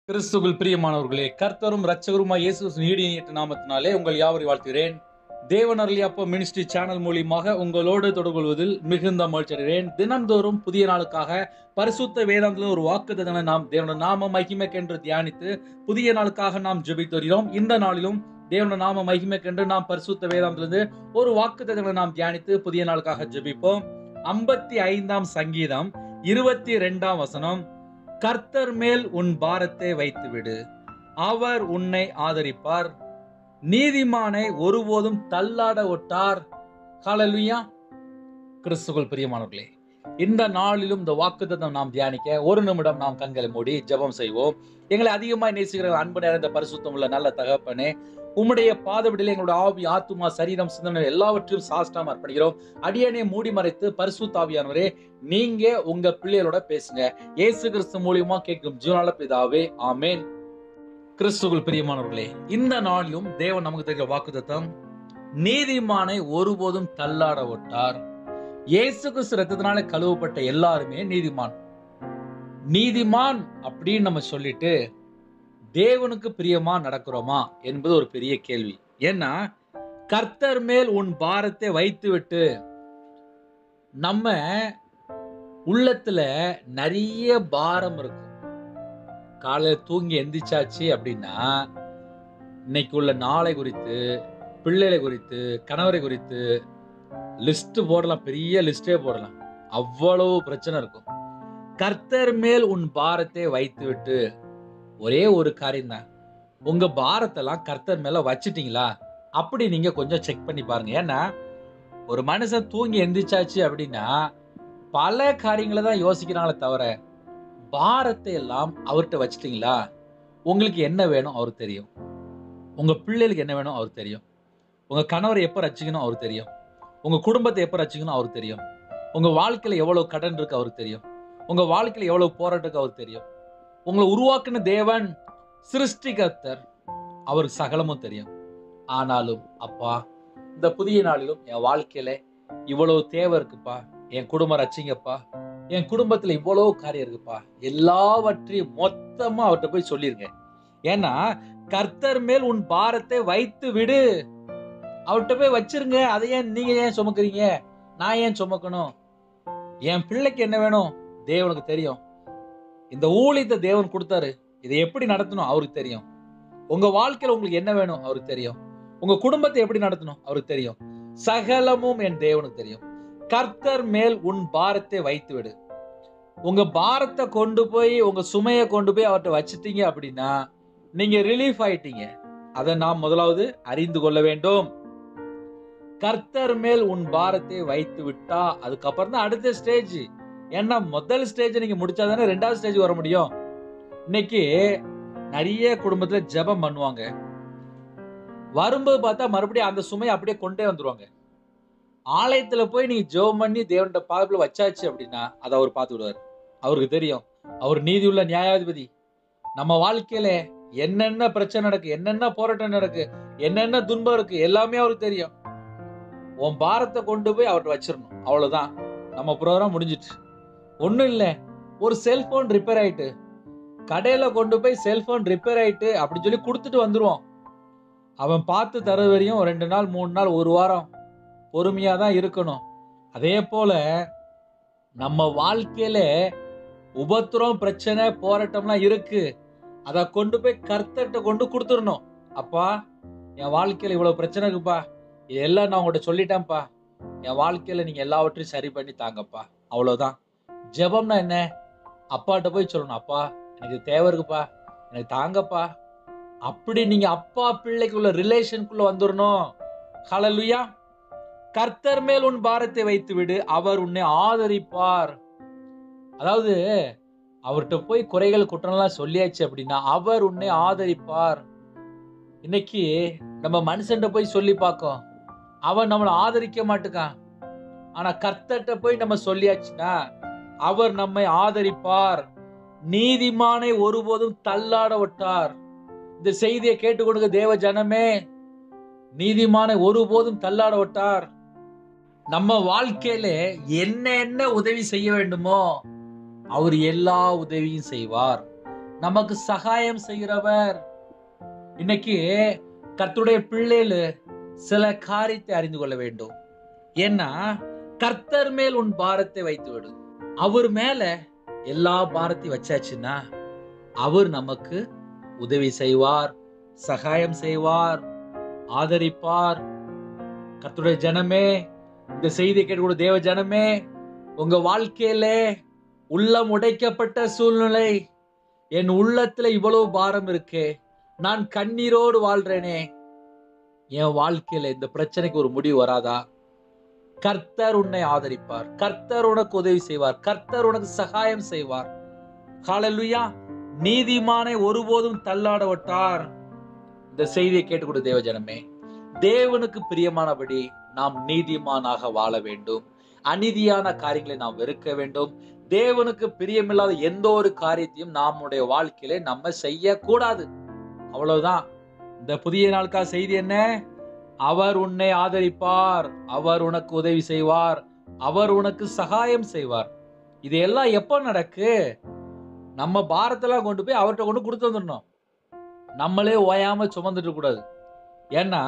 கிறிஸ்துவில் பிரியமானவர்களே கர்த்தரும் ரட்சகருமாய் இயேசு நீடியற்ற நாமத்தினாலே உங்கள் யாவரை வாழ்த்துகிறேன் தேவன் அருளியப்ப மினிஸ்ட்ரி சேனல் மூலியமாக உங்களோடு தொடர்பு கொள்வதில் மிகுந்த மகிழ்ச்சி அடைகிறேன் தினந்தோறும் புதிய நாளுக்காக பரிசுத்த வேதாந்தத்தில் ஒரு வாக்குத்தத்தனை நாம் தேவன நாம மகிமைக்கென்று தியானித்து புதிய நாளுக்காக நாம் ஜெபித்து வருகிறோம் இந்த நாளிலும் தேவன நாம மகிமைக்கென்று நாம் பரிசுத்த வேதாந்தத்திலிருந்து ஒரு வாக்குத்தத்தனை நாம் தியானித்து புதிய நாளுக்காக ஜெபிப்போம் ஐம்பத்தி ஐந்தாம் சங்கீதம் இருபத்தி ரெண்டாம் வசனம் கர்த்தர் மேல் உன் பாரத்தை வைத்துவிடு அவர் உன்னை ஆதரிப்பார் நீதிமானை ஒருபோதும் தள்ளாட ஒட்டார் ஹalleluya கிறிஸ்துவுக்குள் பிரியமானவர்களே இந்த நாளிலும் இந்த வாக்குத்தத்தம் நாம் தியானிக்க ஒரு நிமிடம் நாம் கண்களை மூடி ஜெபம் செய்வோம் எங்களை அதிகமாய் நேசிக்கிற அன்பு நிறைந்த பரிசுத்தம் உள்ள நல்ல தகப்பனே உம்முடைய பாதவிடில் எங்களுடைய ஆவி ஆத்துமா சரீரம் சிந்தனை எல்லாவற்றையும் சாஸ்டாம அர்ப்பணிக்கிறோம் அடியனை மூடி மறைத்து பரிசுத்தாவியானவரே நீங்க உங்க பிள்ளைகளோட பேசுங்க இயேசு கிறிஸ்து மூலியமா கேட்கும் ஜீவனால பிதாவே ஆமேன் கிறிஸ்துக்குள் பிரியமானவர்களே இந்த நாளிலும் தேவன் நமக்கு தெரிகிற வாக்குத்தத்தம் நீதிமானை ஒருபோதும் தள்ளாட விட்டார் இயேசு கிறிஸ்து ரத்தத்தினால கழுவப்பட்ட எல்லாருமே நீதிமான் நீதிமான் அப்படின்னு நம்ம சொல்லிட்டு தேவனுக்கு பிரியமா நடக்கிறோமா என்பது ஒரு பெரிய கேள்வி ஏன்னா கர்த்தர் மேல் உன் பாரத்தை வைத்து விட்டு நம்ம உள்ளத்துல நிறைய பாரம் இருக்கும் காலையில தூங்கி எந்திரிச்சாச்சு அப்படின்னா இன்னைக்கு உள்ள நாளை குறித்து பிள்ளைகளை குறித்து கணவரை குறித்து லிஸ்ட் போடலாம் பெரிய லிஸ்டே போடலாம் அவ்வளவு பிரச்சனை இருக்கும் கர்த்தர் மேல் உன் பாரத்தை வைத்து விட்டு ஒரே ஒரு காரியம் தான் உங்க பாரத்தெல்லாம் கர்த்தர் மேல வச்சிட்டீங்களா அப்படி நீங்க கொஞ்சம் செக் பண்ணி பாருங்க ஏன்னா ஒரு மனுஷன் தூங்கி எந்திரிச்சாச்சு அப்படின்னா பல காரியங்களை தான் யோசிக்கிறாங்களே தவிர பாரத்தை எல்லாம் அவர்கிட்ட வச்சிட்டீங்களா உங்களுக்கு என்ன வேணும் அவருக்கு தெரியும் உங்க பிள்ளைகளுக்கு என்ன வேணும் அவருக்கு தெரியும் உங்க கணவரை எப்போ ரசிக்கணும் அவருக்கு தெரியும் உங்க குடும்பத்தை எப்போ ரசிக்கணும் அவருக்கு தெரியும் உங்க வாழ்க்கையில எவ்வளவு கடன் இருக்கு அவருக்கு தெரியும் உங்க வாழ்க்கையில எவ்வளவு போராட்டம் இருக்கு அவருக்கு தெரியும் உங்களை உருவாக்குன தேவன் சிருஷ்டிகர்த்தர் அவருக்கு சகலமும் தெரியும் ஆனாலும் அப்பா இந்த புதிய நாளிலும் என் வாழ்க்கையில இவ்வளவு தேவை இருக்குப்பா என் குடும்பம் ரச்சிங்கப்பா என் குடும்பத்துல இவ்வளவு காரியம் இருக்குப்பா எல்லாவற்றையும் மொத்தமா அவர்கிட்ட போய் சொல்லிருங்க ஏன்னா கர்த்தர் மேல் உன் பாரத்தை வைத்து விடு அவர்கிட்ட போய் வச்சிருங்க அதை ஏன் நீங்க ஏன் சுமக்குறீங்க நான் ஏன் சுமக்கணும் என் பிள்ளைக்கு என்ன வேணும் தேவனுக்கு தெரியும் இந்த ஊழியத்தை தேவன் கொடுத்தாரு இதை எப்படி நடத்தணும் அவருக்கு தெரியும் உங்க வாழ்க்கையில உங்களுக்கு என்ன வேணும் அவருக்கு தெரியும் உங்க குடும்பத்தை எப்படி நடத்தணும் அவருக்கு தெரியும் சகலமும் என் தேவனுக்கு தெரியும் கர்த்தர் மேல் உன் பாரத்தை வைத்து விடு உங்க பாரத்தை கொண்டு போய் உங்க சுமையை கொண்டு போய் அவர்கிட்ட வச்சிட்டீங்க அப்படின்னா நீங்க ரிலீஃப் ஆயிட்டீங்க அதை நாம் முதலாவது அறிந்து கொள்ள வேண்டும் கர்த்தர் மேல் உன் பாரத்தை வைத்து விட்டா அதுக்கப்புறம் தான் அடுத்த ஸ்டேஜ் ஏன்னா முதல் ஸ்டேஜ் நீங்க முடிச்சாதானே ரெண்டாவது ஸ்டேஜ் வர முடியும் இன்னைக்கு நிறைய குடும்பத்துல ஜெபம் பண்ணுவாங்க வரும்போது பார்த்தா மறுபடியும் அந்த சுமையை அப்படியே கொண்டே வந்துருவாங்க ஆலயத்துல போய் நீங்க ஜெபம் பண்ணி தேவன்கிட்ட பாதத்துல வச்சாச்சு அப்படின்னா அதை அவர் பார்த்து விடுவார் அவருக்கு தெரியும் அவர் நீதி உள்ள நியாயாதிபதி நம்ம வாழ்க்கையில என்னென்ன பிரச்சனை நடக்கு என்னென்ன போராட்டம் நடக்கு என்னென்ன துன்பம் இருக்கு எல்லாமே அவருக்கு தெரியும் உன் பாரத்தை கொண்டு போய் அவர்கிட்ட வச்சிடணும் அவ்வளவுதான் நம்ம ப்ரோக்ராம் முடிஞ்சிட்டு ஒன்றும் இல்லை ஒரு செல்போன் ரிப்பேர் ஆயிட்டு கடையில கொண்டு போய் செல்போன் ரிப்பேர் ஆயிட்டு அப்படின்னு சொல்லி கொடுத்துட்டு வந்துருவோம் அவன் பார்த்து தர வரையும் ரெண்டு நாள் மூணு நாள் ஒரு வாரம் பொறுமையா தான் இருக்கணும் அதே போல நம்ம வாழ்க்கையில உபத்திரம் பிரச்சனை போராட்டம்லாம் இருக்கு அதை கொண்டு போய் கர்த்தர்கிட்ட கொண்டு கொடுத்துடணும் அப்பா என் வாழ்க்கையில இவ்வளவு பிரச்சனை இருக்குப்பா இதெல்லாம் நான் உங்கள்கிட்ட சொல்லிட்டேன்ப்பா என் வாழ்க்கையில நீங்க எல்லாவற்றையும் சரி பண்ணி தாங்கப்பா அவ்வளவுதான் ஜெபம்னா என்ன அப்பாட்ட போய் சொல்லணும் அப்பா எனக்கு இது தேவை இருக்குப்பா எனக்கு தாங்கப்பா அப்படி நீங்க அப்பா பிள்ளைக்குள்ள ரிலேஷனுக்குள்ள வந்துடணும் ஹalleluya கர்த்தர் மேல் உன் பாரத்தை வைத்து விடு அவர் உன்னை ஆதரிப்பார் அதாவது அவர்கிட்ட போய் குறைகள் குற்றம்லாம் சொல்லியாச்சு அப்படின்னா அவர் உன்னை ஆதரிப்பார் இன்னைக்கு நம்ம மனுஷன்ட்ட போய் சொல்லி பார்க்கோம் அவன் நம்மளை ஆதரிக்க மாட்டுக்கான் ஆனா கர்த்தர்கிட்ட போய் நம்ம சொல்லியாச்சுன்னா அவர் நம்மை ஆதரிப்பார் நீதிமானை ஒருபோதும் தள்ளாட விட்டார் இந்த செய்தியை கேட்டுக்கொடுங்க தேவ ஜனமே நீதிமானை ஒருபோதும் தள்ளாட விட்டார் நம்ம வாழ்க்கையில என்ன என்ன உதவி செய்ய வேண்டுமோ அவர் எல்லா உதவியும் செய்வார் நமக்கு சகாயம் செய்கிறவர் இன்னைக்கு கர்த்தருடைய பிள்ளைகளு சில காரியத்தை அறிந்து கொள்ள வேண்டும் ஏன்னா கர்த்தர் மேல் உன் பாரத்தை வைத்து விடு அவர் மேல எல்லா பாரத்தையும் வச்சாச்சுன்னா அவர் நமக்கு உதவி செய்வார் சகாயம் செய்வார் ஆதரிப்பார் கர்த்தருடைய ஜனமே இந்த செய்தி கேட்கக்கூடிய தேவ ஜனமே உங்க வாழ்க்கையில உள்ளம் உடைக்கப்பட்ட சூழ்நிலை என் உள்ளத்துல இவ்வளவு பாரம் இருக்கு நான் கண்ணீரோடு வாழ்றேனே என் வாழ்க்கையில இந்த பிரச்சனைக்கு ஒரு முடிவு வராதா கர்த்தர் உன்னை ஆதரிப்பார் கர்த்தர் உனக்கு உதவி செய்வார் கர்த்தர் உனக்கு சகாயம் செய்வார் ஹalleluya நீதிமானை ஒருபோதும் தள்ளாட விட்டார் இந்த செய்தியை கேட்டுக்கொண்டு தேவ ஜனமே தேவனுக்கு பிரியமானபடி நாம் நீதிமானாக வாழ வேண்டும் அநீதியான காரியங்களை நாம் வெறுக்க வேண்டும் தேவனுக்கு பிரியமில்லாத எந்த ஒரு காரியத்தையும் நம்முடைய வாழ்க்கையில நம்ம செய்யக்கூடாது அவ்வளவுதான் இந்த புதிய நாளுக்கா செய்தி என்ன அவர் உன்னை ஆதரிப்பார் அவர் உனக்கு உதவி செய்வார் அவர் உனக்கு சகாயம் செய்வார் இது எல்லாம் எப்போ நடக்கு நம்ம பாரத்தெல்லாம் கொண்டு போய் அவர்கிட்ட கொண்டு கொடுத்து வந்துடணும் நம்மளே ஓயாம சுமந்துட்டு கூடாது ஏன்னா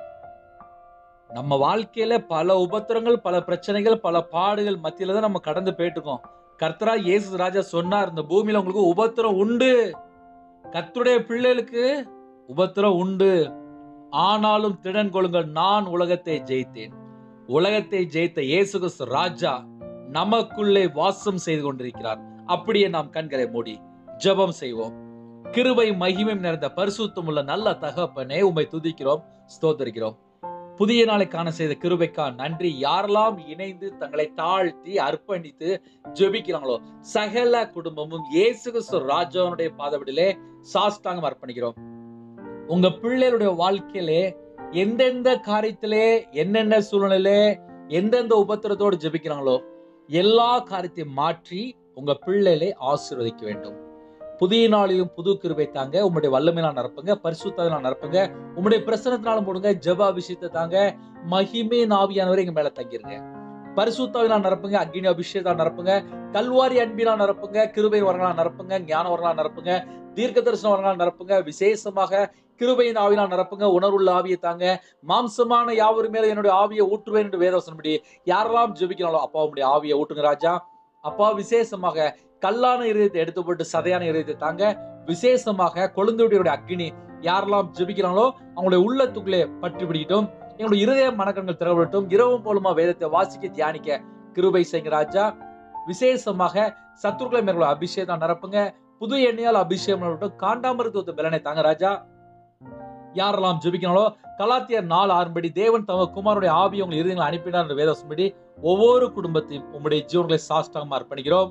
நம்ம வாழ்க்கையில பல உபத்திரங்கள் பல பிரச்சனைகள் பல பாடுகள் மத்தியில தான் நம்ம கடந்து போயிட்டு இருக்கோம் கர்த்தரா இயேசு ராஜா சொன்னார் இந்த பூமியில உங்களுக்கு உபத்திரம் உண்டு கர்த்தருடைய பிள்ளைகளுக்கு உபத்திரம் உண்டு ஆனாலும் திடன் கொள்ளுங்கள் நான் உலகத்தை ஜெயித்தேன் உலகத்தை ஜெயித்த இயேசு கிறிஸ்து ராஜா நமக்குள்ளே வாசம் செய்து கொண்டிருக்கிறார் அப்படியே நாம் கண்களை மூடி ஜெபம் செய்வோம் கிருபை மகிமை நிறைந்த பரிசுத்தம் உள்ள நல்ல தகப்பனே உம்மை துதிக்கிறோம் ஸ்தோத்தரிக்கிறோம் புதிய நாளை காண செய்த கிருபைக்கா நன்றி யாரெல்லாம் இணைந்து தங்களை தாழ்த்தி அர்ப்பணித்து ஜெபிக்கிறாங்களோ சகல குடும்பமும் இயேசு கிறிஸ்து ராஜாவுடைய பாதவிடிலே சாஷ்டாங்கம் அர்ப்பணிக்கிறோம் உங்க பிள்ளைகளுடைய வாழ்க்கையிலே எந்தெந்த காரியத்திலே என்னென்ன சூழ்நிலையிலே எந்தெந்த உபத்திரத்தோடு ஜெபிக்கிறாங்களோ எல்லா காரியத்தையும் மாற்றி உங்க பிள்ளைகளை ஆசீர்வதிக்க வேண்டும் புதிய நாளிலும் புது கிருபை தாங்க உங்களுடைய வல்லமையினால் நிரப்புங்க பரிசுத்தாவினால் நிரப்புங்க உங்களுடைய பிரசனத்தினாலும் போடுங்க ஜெப அபிஷேகத்தை தாங்க மகிமே நாவியானவரை எங்க மேல தங்கிருங்க பரிசுத்தாவினால் நிரப்புங்க அக்னி அபிஷேகத்தால் நிரப்புங்க கல்வாரி அன்பினால் நிரப்புங்க கிருபை வரங்களால் நிரப்புங்க ஞான வரங்களால் நிரப்புங்க தீர்க்க தரிசன வரங்களால் நிரப்புங்க விசேஷமாக கிருபையின் ஆவினால் நிரப்புங்க உணர்வுள்ள ஆவியை தாங்க மாம்சமான யாவரும் மேல என்னுடைய ஆவியை ஊற்றுவேன் என்று வேதவசனப்படி யாரெல்லாம் ஜெபிக்கிறாங்களோ அப்பா உங்களுடைய ஆவியை ஊட்டுங்க ராஜா அப்பா விசேஷமாக கல்லான இருதயத்தை எடுத்து போட்டு சதையான இருதயத்தை தாங்க விசேஷமாக கொழுந்துடைய அக்னி யாரெல்லாம் ஜெபிக்கிறாங்களோ அவங்களுடைய உள்ளத்துக்குள்ளே பற்றி பிடிக்கட்டும் எங்களுடைய இருதய மனக்கண்கள் திறவட்டும் இரவும் போலுமா வேதத்தை வாசிக்க தியானிக்க கிருபை செய்யுங்க ராஜா விசேஷமாக சத்துருக்களை மேற்கொள்ள அபிஷேகம் நிரப்புங்க புது எண்ணெயால் அபிஷேகம் பண்ணட்டும் காண்டாமிருத்துவத்தை பலனை தாங்க ராஜா யாரெல்லாம் ஜெபிக்கிறாங்களோ கலாத்தியர் நாலு ஆறுபடி தேவன் தம குமாரனுடைய ஆவி உங்களை இருதயங்களை அனுப்பினார் என்ற வேதவசம்படி ஒவ்வொரு குடும்பத்தையும் உங்களுடைய ஜீவன்களை சாஷ்டாகமா அர்ப்பணிக்கிறோம்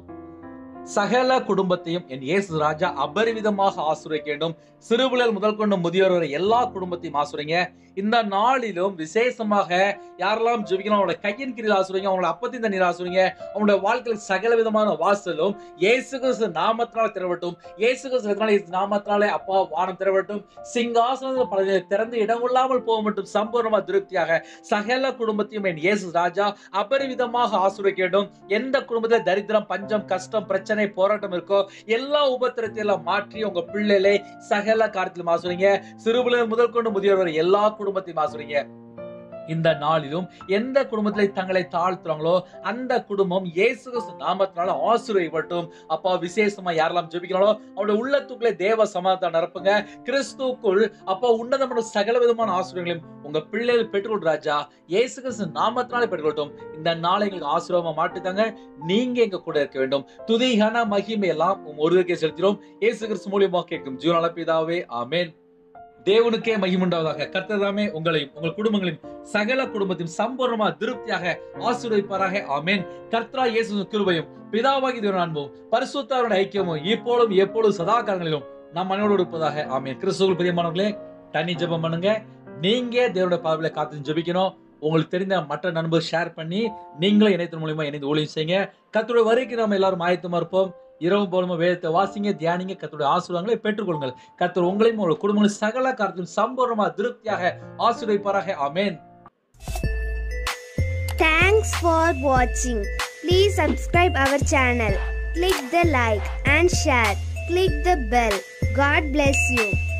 சகல குடும்பத்தையும் என் இயேசு ராஜா அபரிவிதமாக ஆசுரைக்க வேண்டும் சிறுபிள்ளல் முதல் கொண்டு முதியோர் வரை எல்லா குடும்பத்தையும் ஆசுரைங்க இந்த நாளிலும் விசேஷமாக யாரெல்லாம் ஜெபிக்கணும் அவங்களோட கையின் கீழ் ஆசுரைங்க அவங்களோட அப்பத்தின் தண்ணீர் ஆசுரைங்க அவங்களுடைய வாழ்க்கையில் சகல விதமான வாசலும் இயேசு கிறிஸ்து நாமத்தினால திறவட்டும் இயேசு கிறிஸ்து நாமத்தினாலே அப்பா வானம் திறவட்டும் சிங்காசனத்தில் பல திறந்து இடமில்லாமல் போக மட்டும் சம்பூர்ணமா திருப்தியாக சகல குடும்பத்தையும் என் இயேசு ராஜா அபரிவிதமாக ஆசுரைக்க வேண்டும் எந்த குடும்பத்துல தரித்திரம் பஞ்சம் கஷ்டம் பிரச்சனை போராட்டம் இருக்கோ எல்லா உபத்திரத்தையும் எல்லாம் மாற்றி உங்க பிள்ளைகளை சகல காரியத்திலும் ஆசுறீங்க சிறுபிள்ளைகள் முதல் கொண்டு முதியோர் வரை எல்லா குடும்பத்தையும் ஆசுறீங்க இந்த நாளிலும் எந்த குடும்பத்திலே தங்களை தாழ்த்துறாங்களோ அந்த குடும்பம் இயேசு கிறிஸ்து நாமத்தினால ஆசீர்வதிக்கப்பட்டும் அப்பா விசேஷமா யாரெல்லாம் ஜெபிக்கிறாங்களோ அவருடைய உள்ளத்துக்குள்ளே தேவ சமாதானம் நிரப்புங்க கிறிஸ்துக்குள் அப்பா உன்னதமான சகல விதமான ஆசீர்வாதங்களையும் உங்க பிள்ளைகள் பெற்றுக்கொள் ராஜா இயேசு கிறிஸ்து நாமத்தினாலே பெற்றுக்கொள்ளட்டும் இந்த நாளை எங்களுக்கு ஆசீர்வாதமா மாட்டுத்தாங்க நீங்க எங்க கூட இருக்க வேண்டும் துதிகன மகிமை எல்லாம் உம் ஒருவருக்கே செலுத்தினோம் இயேசு கிறிஸ்து மூலியமா கேட்கும் ஜீவனால பிதாவே ஆமென் தேவனுக்கே மகிமுண்டாவதாக கர்த்ததாமே உங்களையும் உங்கள் குடும்பங்களையும் சகல குடும்பத்தையும் சம்பூர்ணமா திருப்தியாக ஆசீர்வதிப்பாராக ஆமென் கர்த்தரா இயேசு கிருபையும் பிதாவாகி தேவன் அன்பும் பரிசுத்தாரோட ஐக்கியமும் இப்பொழுதும் எப்பொழுதும் சதா காலங்களிலும் நம் மனோடு இருப்பதாக ஆமென் கிறிஸ்துவுக்கு பிரியமானவர்களே தனி ஜெபம் பண்ணுங்க நீங்க தேவனுடைய பாதையில காத்து ஜெபிக்கணும் உங்களுக்கு தெரிந்த மற்ற நண்பர் ஷேர் பண்ணி நீங்களும் இணையத்தின் மூலியமா இணைந்து ஊழியம் செய்யுங்க கர்த்தருடைய வரைக்கும் நம்ம எல்லாரும் ஆயத்தமா இருப்போம் இரவு போலுமா வேதத்தை வாசிங்க தியானிங்க கர்த்தருடைய ஆசீர்வாதங்களை பெற்றுக்கொள்ளுங்கள் கர்த்தர் உங்களையும் உங்கள் குடும்பங்களும் சகல காரியத்திலும் சம்பூர்ணமா திருப்தியாக ஆசீர்வதிப்பாராக ஆமென் Thanks for watching. Please subscribe our channel. Click the like and share. click the bell. God bless you.